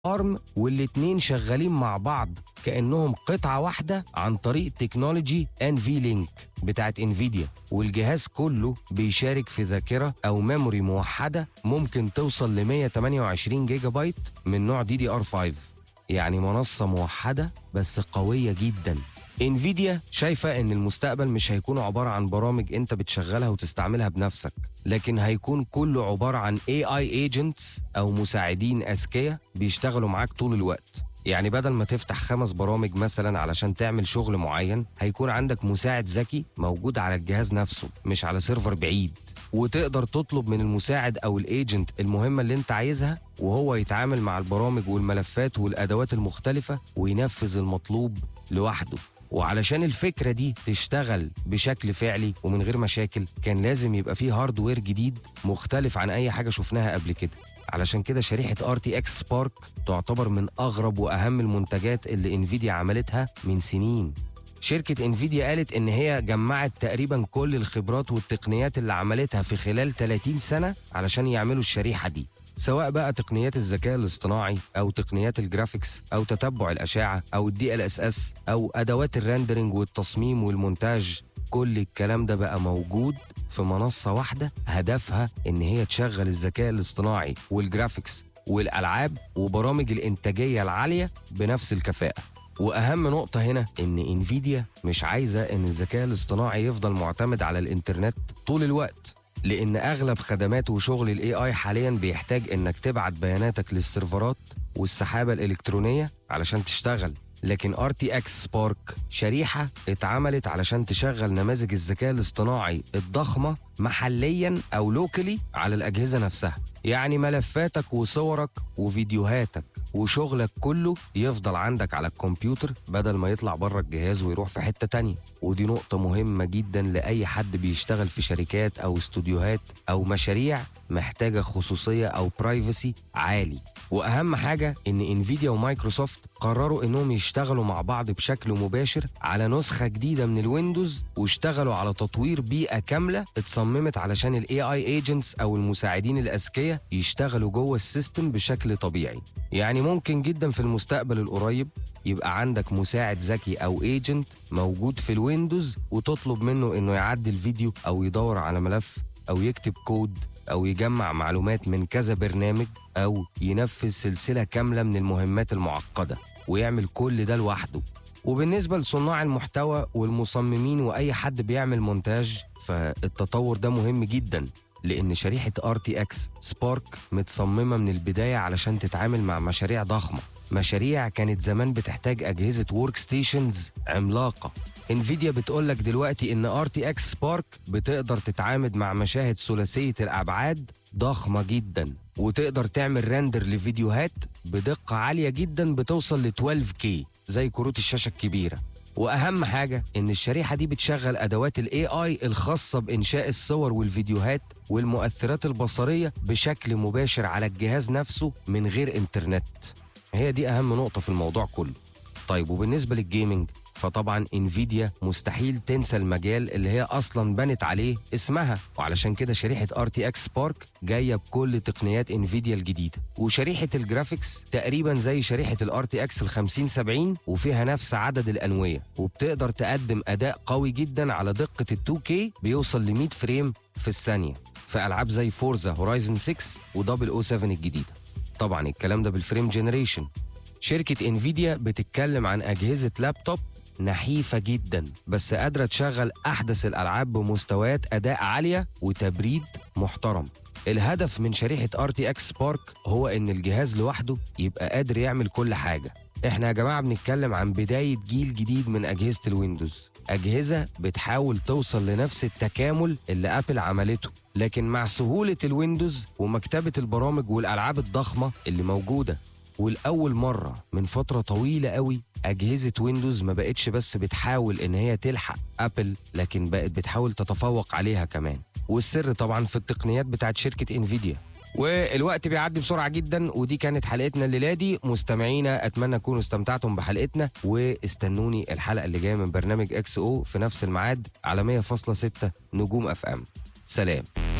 ارم والاتنين شغالين مع بعض كانهم قطعه واحده عن طريق تكنولوجي ان في لينك بتاعت انفيديا والجهاز كله بيشارك في ذاكره او ميموري موحده ممكن توصل ل 128 جيجا بايت من نوع دي دي ار 5 يعني منصه موحده بس قويه جدا انفيديا شايفه ان المستقبل مش هيكون عباره عن برامج انت بتشغلها وتستعملها بنفسك لكن هيكون كله عباره عن اي اي ايجنتس او مساعدين اذكياء بيشتغلوا معاك طول الوقت يعني بدل ما تفتح خمس برامج مثلا علشان تعمل شغل معين هيكون عندك مساعد ذكي موجود على الجهاز نفسه مش على سيرفر بعيد وتقدر تطلب من المساعد او الايجنت المهمه اللي انت عايزها وهو يتعامل مع البرامج والملفات والادوات المختلفه وينفذ المطلوب لوحده وعلشان الفكرة دي تشتغل بشكل فعلي ومن غير مشاكل كان لازم يبقى فيه هاردوير جديد مختلف عن أي حاجة شفناها قبل كده علشان كده شريحة ار تي اكس سبارك تعتبر من أغرب وأهم المنتجات اللي انفيديا عملتها من سنين شركة انفيديا قالت ان هي جمعت تقريبا كل الخبرات والتقنيات اللي عملتها في خلال 30 سنة علشان يعملوا الشريحة دي سواء بقى تقنيات الذكاء الاصطناعي او تقنيات الجرافيكس او تتبع الاشعه او الدي ال اس اس او ادوات الريندرنج والتصميم والمونتاج كل الكلام ده بقى موجود في منصه واحده هدفها ان هي تشغل الذكاء الاصطناعي والجرافيكس والالعاب وبرامج الانتاجيه العاليه بنفس الكفاءه واهم نقطه هنا ان انفيديا مش عايزه ان الذكاء الاصطناعي يفضل معتمد على الانترنت طول الوقت لان اغلب خدمات وشغل الاي اي حاليا بيحتاج انك تبعت بياناتك للسيرفرات والسحابه الالكترونيه علشان تشتغل لكن ار تي اكس سبارك شريحه اتعملت علشان تشغل نماذج الذكاء الاصطناعي الضخمه محليا او لوكالي على الاجهزه نفسها يعني ملفاتك وصورك وفيديوهاتك وشغلك كله يفضل عندك على الكمبيوتر بدل ما يطلع بره الجهاز ويروح في حتة تانية ودي نقطة مهمة جدا لأي حد بيشتغل في شركات أو استوديوهات أو مشاريع محتاجة خصوصية أو برايفسي عالي واهم حاجه ان انفيديا ومايكروسوفت قرروا انهم يشتغلوا مع بعض بشكل مباشر على نسخه جديده من الويندوز واشتغلوا على تطوير بيئه كامله اتصممت علشان الاي اي ايجنتس او المساعدين الاذكياء يشتغلوا جوه السيستم بشكل طبيعي يعني ممكن جدا في المستقبل القريب يبقى عندك مساعد ذكي او ايجنت موجود في الويندوز وتطلب منه انه يعدل فيديو او يدور على ملف او يكتب كود أو يجمع معلومات من كذا برنامج أو ينفذ سلسلة كاملة من المهمات المعقدة ويعمل كل ده لوحده وبالنسبة لصناع المحتوى والمصممين وأي حد بيعمل مونتاج فالتطور ده مهم جدا لأن شريحة RTX سبارك متصممة من البداية علشان تتعامل مع مشاريع ضخمة مشاريع كانت زمان بتحتاج أجهزة ورك ستيشنز عملاقة انفيديا بتقولك دلوقتي ان RTX سبارك بتقدر تتعامد مع مشاهد ثلاثية الأبعاد ضخمة جدا وتقدر تعمل رندر لفيديوهات بدقة عالية جدا بتوصل ل 12K زي كروت الشاشة الكبيرة واهم حاجه ان الشريحه دي بتشغل ادوات الاي اي الخاصه بانشاء الصور والفيديوهات والمؤثرات البصريه بشكل مباشر على الجهاز نفسه من غير انترنت هي دي اهم نقطه في الموضوع كله طيب وبالنسبه للجيمنج فطبعا انفيديا مستحيل تنسى المجال اللي هي اصلا بنت عليه اسمها وعلشان كده شريحه ار تي اكس سبارك جايه بكل تقنيات انفيديا الجديده وشريحه الجرافيكس تقريبا زي شريحه الار تي اكس ال 5070 وفيها نفس عدد الانويه وبتقدر تقدم اداء قوي جدا على دقه ال 2K بيوصل ل 100 فريم في الثانيه في العاب زي فورزا هورايزن 6 ودبل او 7 الجديده طبعا الكلام ده بالفريم جنريشن شركه انفيديا بتتكلم عن اجهزه لابتوب نحيفة جدا بس قادرة تشغل أحدث الألعاب بمستويات أداء عالية وتبريد محترم الهدف من شريحة RTX سبارك هو إن الجهاز لوحده يبقى قادر يعمل كل حاجة إحنا يا جماعة بنتكلم عن بداية جيل جديد من أجهزة الويندوز أجهزة بتحاول توصل لنفس التكامل اللي أبل عملته لكن مع سهولة الويندوز ومكتبة البرامج والألعاب الضخمة اللي موجودة والأول مرة من فترة طويلة قوي أجهزة ويندوز ما بقتش بس بتحاول إن هي تلحق أبل لكن بقت بتحاول تتفوق عليها كمان والسر طبعا في التقنيات بتاعت شركة انفيديا والوقت بيعدي بسرعة جدا ودي كانت حلقتنا الليلة دي مستمعينا أتمنى تكونوا استمتعتم بحلقتنا واستنوني الحلقة اللي جاية من برنامج اكس او في نفس الميعاد على 100.6 نجوم اف ام سلام